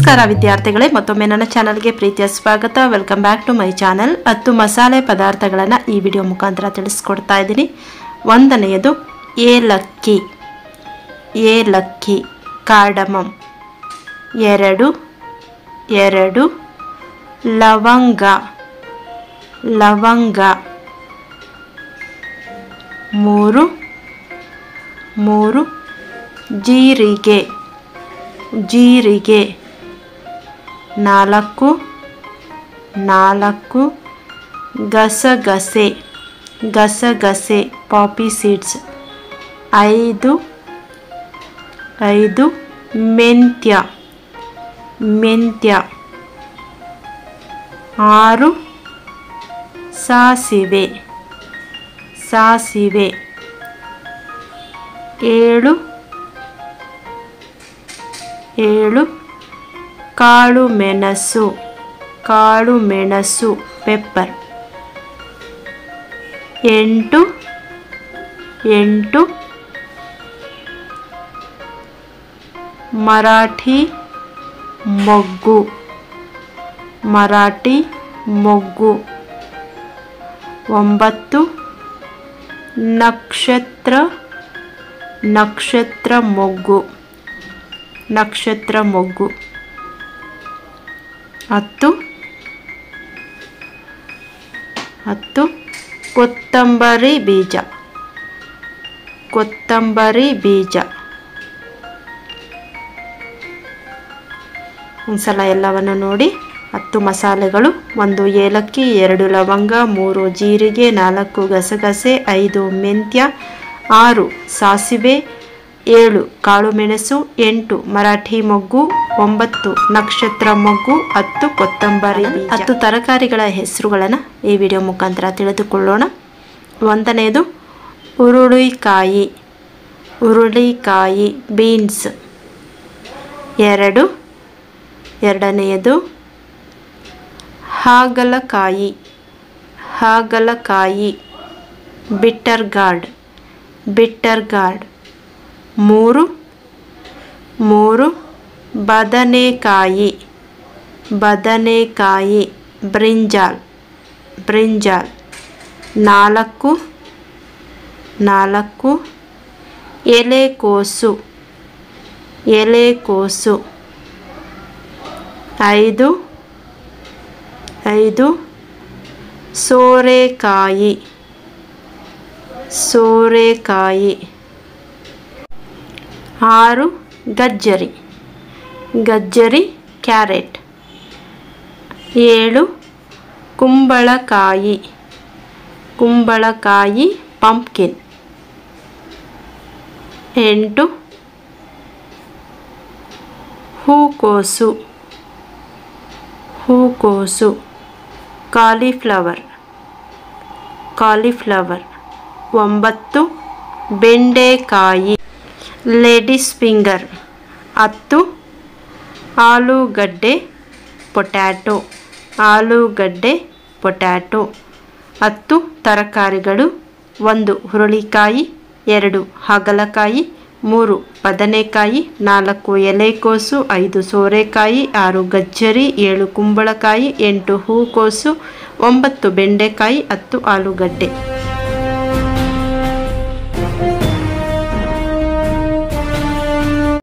ನಮಸ್ಕಾರ ವಿದ್ಯಾರ್ಥಿಗಳೇ ಮತ್ತೊಮ್ಮೆ ನನ್ನ ಚಾನಲ್ಗೆ ಪ್ರೀತಿಯ ಸ್ವಾಗತ welcome back to my channel ಹತ್ತು ಮಸಾಲೆ ಪದಾರ್ಥಗಳನ್ನು ಈ ವಿಡಿಯೋ ಮುಖಾಂತರ ತಿಳಿಸ್ಕೊಡ್ತಾ ಇದ್ದೀನಿ ಒಂದನೆಯದು ಏಲಕ್ಕಿ ಏಲಕ್ಕಿ ಕಾರ್ಡಮಮ್ ಎರಡು ಎರಡು ಲವಂಗ ಲವಂಗ ಮೂರು ಮೂರು ಜೀರಿಗೆ ಜೀರಿಗೆ ನಾಲ್ಕು ನಾಲ್ಕು ಗಸಗಸೆ ಗಸಗಸೆ ಪಾಪಿ ಸೀಡ್ಸ್ ಐದು ಐದು ಮೆಂತ್ಯ ಮೆಂತ್ಯ ಆರು ಸಾಸಿವೆ ಸಾಸಿವೆ ಏಳು ಏಳು ಕಾಳು ಮೆಣಸು ಕಾಳು ಮೆಣಸು ಪೆಪ್ಪರ್ ಎಂಟು ಎಂಟು ಮರಾಠಿ ಮೊಗ್ಗು ಮರಾಠಿ ಮೊಗ್ಗು ಒಂಬತ್ತು ನಕ್ಷತ್ರ ನಕ್ಷತ್ರ ಮೊಗ್ಗು ನಕ್ಷತ್ರ ಮೊಗ್ಗು ಹತ್ತು ಹತ್ತು ಕೊತ್ತಂಬರಿ ಬೀಜ ಕೊತ್ತಂಬರಿ ಬೀಜ ಒಂದ್ಸಲ ಎಲ್ಲವನ್ನು ನೋಡಿ ಹತ್ತು ಮಸಾಲೆಗಳು ಒಂದು ಏಲಕ್ಕಿ ಎರಡು ಲವಂಗ ಮೂರು ಜೀರಿಗೆ ನಾಲ್ಕು ಗಸಗಸೆ ಐದು ಮೆಂತ್ಯ ಆರು ಸಾಸಿವೆ ಏಳು ಕಾಳುಮೆಣಸು ಎಂಟು ಮರಾಠಿ ಮೊಗ್ಗು ಒಂಬತ್ತು ನಕ್ಷತ್ರ ಮೊಗ್ಗು ಹತ್ತು ಕೊತ್ತಂಬರಿ ಬೀಜ. ಹತ್ತು ತರಕಾರಿಗಳ ಹೆಸರುಗಳನ್ನು ಈ ವಿಡಿಯೋ ಮುಖಾಂತರ ತಿಳಿದುಕೊಳ್ಳೋಣ ಒಂದನೆಯದು ಹುರುಳಿಕಾಯಿ ಹುರುಳಿಕಾಯಿ ಬೀನ್ಸ್ ಎರಡು ಎರಡನೆಯದು ಹಾಗಲಕಾಯಿ ಹಾಗಲಕಾಯಿ ಬಿಟ್ಟರ್ ಗಾರ್ಡ್ ಬಿಟ್ಟರ್ ಗಾರ್ಡ್ ಮೂರು ಮೂರು ಬದನೆಕಾಯಿ ಬದನೆಕಾಯಿ ಬ್ರಿಂಜಾಲ್ ಬ್ರಿಂಜಾಲ್ ನಾಲ್ಕು ನಾಲ್ಕು ಎಲೆಕೋಸು ಎಲೆಕೋಸು ಐದು ಐದು ಸೋರೆಕಾಯಿ ಸೋರೆಕಾಯಿ ಆರು ಗಜ್ಜರಿ ಗಜ್ಜರಿ ಕ್ಯಾರೆಟ್ ಏಳು ಕುಂಬಳಕಾಯಿ ಕುಂಬಳಕಾಯಿ ಪಂಪ್ಕಿನ್ ಎಂಟು ಹೂಕೋಸು ಹೂಕೋಸು ಕಾಲಿಫ್ಲವರ್ ಕಾಲಿಫ್ಲವರ್ ಒಂಬತ್ತು ಬೆಂಡೆಕಾಯಿ ಲೇಡೀಸ್ ಫಿಂಗರ್ ಹತ್ತು ಆಲೂಗಡ್ಡೆ ಪೊಟ್ಯಾಟೊ ಆಲೂಗಡ್ಡೆ ಪೊಟ್ಯಾಟೊ ಹತ್ತು ತರಕಾರಿಗಳು ಒಂದು ಹುರುಳಿಕಾಯಿ ಎರಡು ಹಾಗಲಕಾಯಿ ಮೂರು ಬದನೆಕಾಯಿ ನಾಲ್ಕು ಎಲೆಕೋಸು ಐದು ಸೋರೆಕಾಯಿ ಆರು ಗಜ್ಜರಿ ಏಳು ಕುಂಬಳಕಾಯಿ ಎಂಟು ಹೂಕೋಸು ಒಂಬತ್ತು ಬೆಂಡೆಕಾಯಿ ಹತ್ತು ಆಲೂಗಡ್ಡೆ